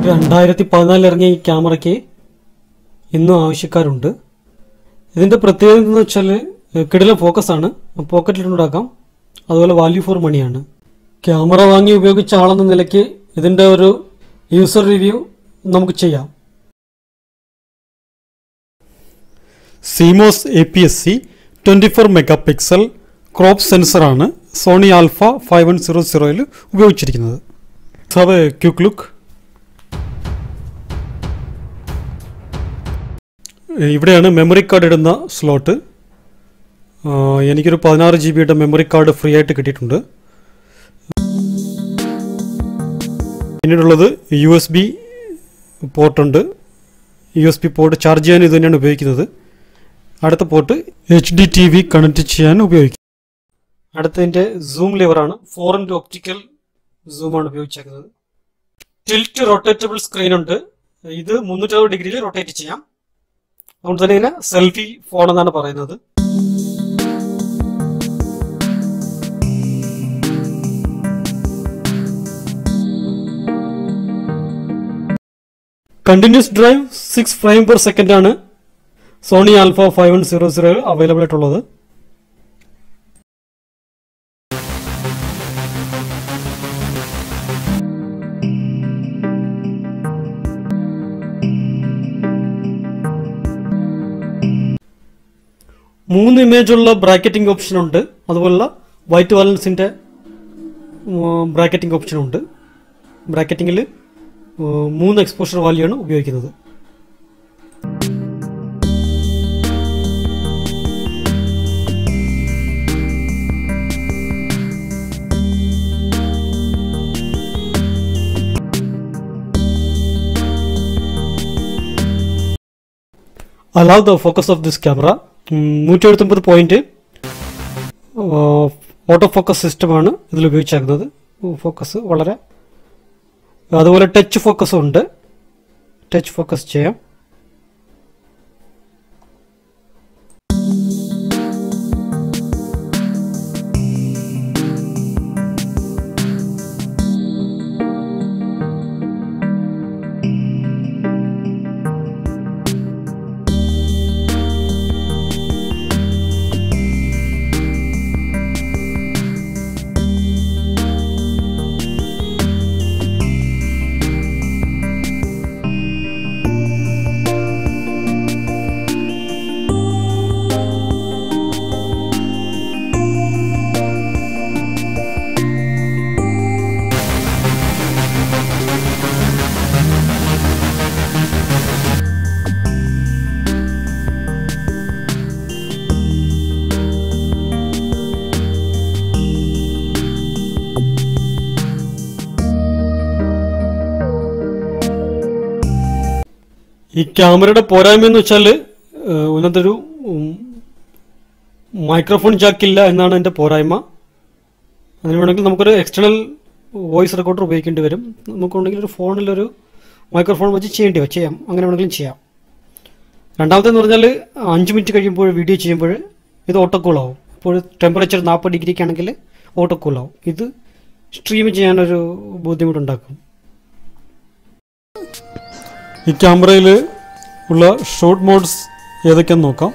രണ്ടായിരത്തി പതിനാലിൽ ഇറങ്ങിയ ഈ ക്യാമറയ്ക്ക് ഇന്നും ആവശ്യക്കാരുണ്ട് ഇതിൻ്റെ പ്രത്യേകത എന്ന് വെച്ചാൽ കിടിലം ഫോക്കസാണ് പോക്കറ്റിലുണ്ടാക്കാം അതുപോലെ വാല്യൂ ഫോർ മണിയാണ് ക്യാമറ വാങ്ങി ഉപയോഗിച്ച ആളെന്ന നിലയ്ക്ക് ഇതിൻ്റെ ഒരു യൂസർ റിവ്യൂ നമുക്ക് ചെയ്യാം CMOS A P S C twenty four megapixel crop സെൻസറാണ് Sony Alpha five one zero സീറോയിൽ ഉപയോഗിച്ചിരിക്കുന്നത് ഹാവ് എ ക്യുക്ക് ലുക്ക് ഇവിടെയാണ് മെമ്മറി കാർഡ് ഇടുന്ന സ്ലോട്ട് എനിക്കൊരു പതിനാറ് ജി ബിയുടെ മെമ്മറി കാർഡ് ഫ്രീ ആയിട്ട് കിട്ടിയിട്ടുണ്ട് പിന്നീടുള്ളത് യു എസ് ബി പോർട്ടുണ്ട് U S B port charge ചെയ്യാൻ ഇത് തന്നെയാണ് ഉപയോഗിക്കുന്നത് അടുത്ത port H D T V connect ചെയ്യാൻ ഉപയോഗിക്കും അടുത്തതിൻ്റെ സൂം ലിവറാണ് four into optical സൂമാണ് ഉപയോഗിച്ചേക്കുന്നത് tilt rotatable screen ഉണ്ട് ഇത് മുന്നൂറ്ററുപത് ഡിഗ്രിയിൽ റൊട്ടേറ്റ് ചെയ്യാം അതുകൊണ്ട് തന്നെ ഇതിനെ സെൽഫി ഫോൺ എന്നാണ് പറയുന്നത് continuous drive six frame per second ആണ് Sony Alpha five one zero zero available ആയിട്ടുള്ളത് മൂന്ന് ഇമേജ് ഉള്ള ബ്രാക്കറ്റിംഗ് ഓപ്ഷൻ ഉണ്ട് അതുപോലുള്ള വൈറ്റ് ബാലൻസിന്റെ ബ്രാക്കറ്റിംഗ് ഓപ്ഷൻ ഉണ്ട് ബ്രാക്കറ്റിംഗിൽ മൂന്ന് എക്സ്പോഷർ വാല്യൂ ആണ് ഉപയോഗിക്കുന്നത് allow the focus of this camera നൂറ്റി എഴുപത്തൊമ്പത് പോയിന്റ് ഓട്ടോ ഫോക്കസ് സിസ്റ്റമാണ് ഇതിൽ ഉപയോഗിച്ചേക്കുന്നത് ഫോക്കസ് വളരെ അതുപോലെ ടച്ച് ഫോക്കസും ഉണ്ട് ടച്ച് ഫോക്കസ് ചെയ്യാം ഈ ക്യാമറയുടെ പോരായ്മ എന്ന് വെച്ചാൽ ഇതിനകത്തൊരു മൈക്രോഫോൺ ജാക്കില്ല എന്നാണ് എൻ്റെ പോരായ്മ അതിന് വേണമെങ്കിൽ നമുക്കൊരു എക്സ്റ്റേണൽ വോയിസ് റെക്കോർഡർ ഉപയോഗിക്കേണ്ടി വരും നമുക്കുണ്ടെങ്കിൽ ഒരു ഫോണിലൊരു മൈക്രോഫോൺ വെച്ച് ചെയ്യേണ്ടി വരും ചെയ്യാം അങ്ങനെ വേണമെങ്കിലും ചെയ്യാം രണ്ടാമത്തെന്ന് പറഞ്ഞാൽ അഞ്ച് മിനിറ്റ് കഴിയുമ്പോൾ വീഡിയോ ചെയ്യുമ്പോൾ ഇത് ഓട്ടോക്കൂളാവും ഇപ്പോൾ ടെമ്പറേച്ചർ നാൽപ്പത് ഡിഗ്രിക്ക് ആണെങ്കിൽ ഓട്ടോക്കൂളാവും ഇത് സ്ട്രീം ചെയ്യാനൊരു ബുദ്ധിമുട്ടുണ്ടാക്കും ഈ ക്യാമറയിൽ ഉള്ള ഷോർട്ട് മോഡ്സ് ഏതൊക്കെയാന്ന് നോക്കാം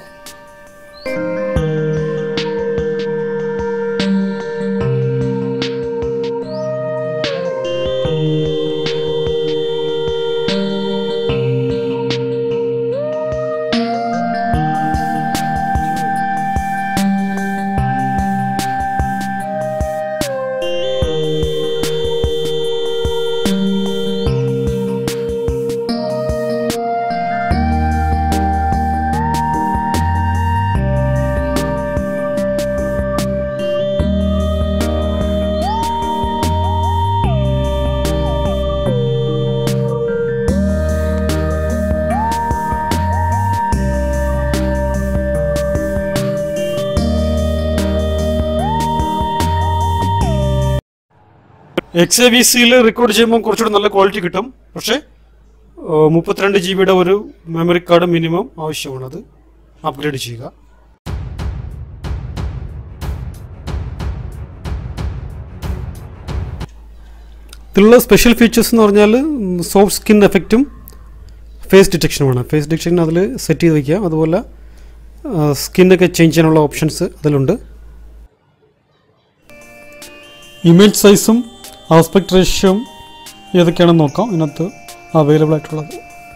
എക്സ് എ വി സിയിൽ റെക്കോർഡ് ചെയ്യുമ്പോൾ കുറച്ചുകൂടി നല്ല ക്വാളിറ്റി കിട്ടും പക്ഷേ മുപ്പത്തിരണ്ട് ജി ബിയുടെ ഒരു മെമ്മറി കാർഡ് മിനിമം ആവശ്യമാണ് അത് അപ്ഗ്രേഡ് ചെയ്യുക ഇതിലുള്ള സ്പെഷ്യൽ ഫീച്ചേഴ്സ് എന്ന് പറഞ്ഞാൽ സോഫ്റ്റ് സ്കിൻ എഫക്റ്റും ഫേസ് ഡിറ്റക്ഷനുമാണ് ഫേസ് ഡിറ്റക്ഷൻ അതിൽ സെറ്റ് ചെയ്ത് വയ്ക്കുക അതുപോലെ സ്കിന്നൊക്കെ ചേഞ്ച് ചെയ്യാനുള്ള ഓപ്ഷൻസ് അതിലുണ്ട് ഇമേജ് സൈസും ആസ്പെക്ട് റേഷ്യോയും ഏതൊക്കെയാണെന്ന് നോക്കാം ഇതിനകത്ത് അവൈലബിൾ ആയിട്ടുള്ളത്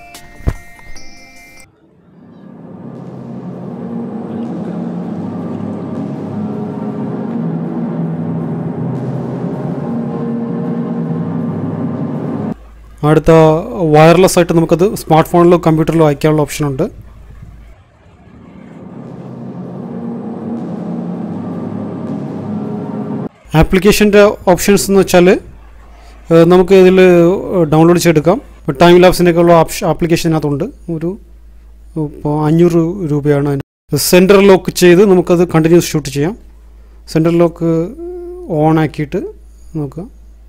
അടുത്ത വയർലെസ് ആയിട്ട് നമുക്കത് സ്മാർട്ട് ഫോണിലോ കമ്പ്യൂട്ടറിലോ അയക്കാനുള്ള ഓപ്ഷൻ ഉണ്ട് ആപ്ലിക്കേഷൻ്റെ ഓപ്ഷൻസ് എന്ന് വെച്ചാൽ നമുക്ക് ഇതിൽ ഡൗൺലോഡ് ചെയ്തെടുക്കാം ടൈം ലാബ്സിൻ്റെയൊക്കെ ഉള്ള ആപ്ലിക്കേഷൻ ഇതിനകത്തുണ്ട് ഒരു ഇപ്പോൾ അഞ്ഞൂറ് രൂപയാണ് അതിന് സെൻറ്റർ ലോക്ക് ചെയ്ത് നമുക്കത് കണ്ടിന്യൂസ് ഷൂട്ട് ചെയ്യാം സെൻറ്റർ ലോക്ക് ഓൺ ആക്കിയിട്ട് നോക്കുക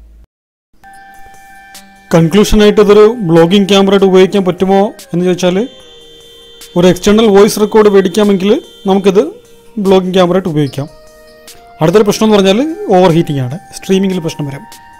കൺക്ലൂഷനായിട്ട് ഇതൊരു ബ്ലോഗിംഗ് ക്യാമറ ആയിട്ട് ഉപയോഗിക്കാൻ പറ്റുമോ എന്ന് ചോദിച്ചാൽ ഒരു എക്സ്റ്റേണൽ വോയിസ് റെക്കോർഡ് മേടിക്കാമെങ്കിൽ നമുക്കിത് ബ്ലോഗിംഗ് ക്യാമറ ആയിട്ട് ഉപയോഗിക്കാം അടുത്തൊരു പ്രശ്നം എന്ന് പറഞ്ഞാൽ ഓവർ ഹീറ്റിംഗ് ആണ് സ്ട്രീമിങ്ങിൽ പ്രശ്നം വരാം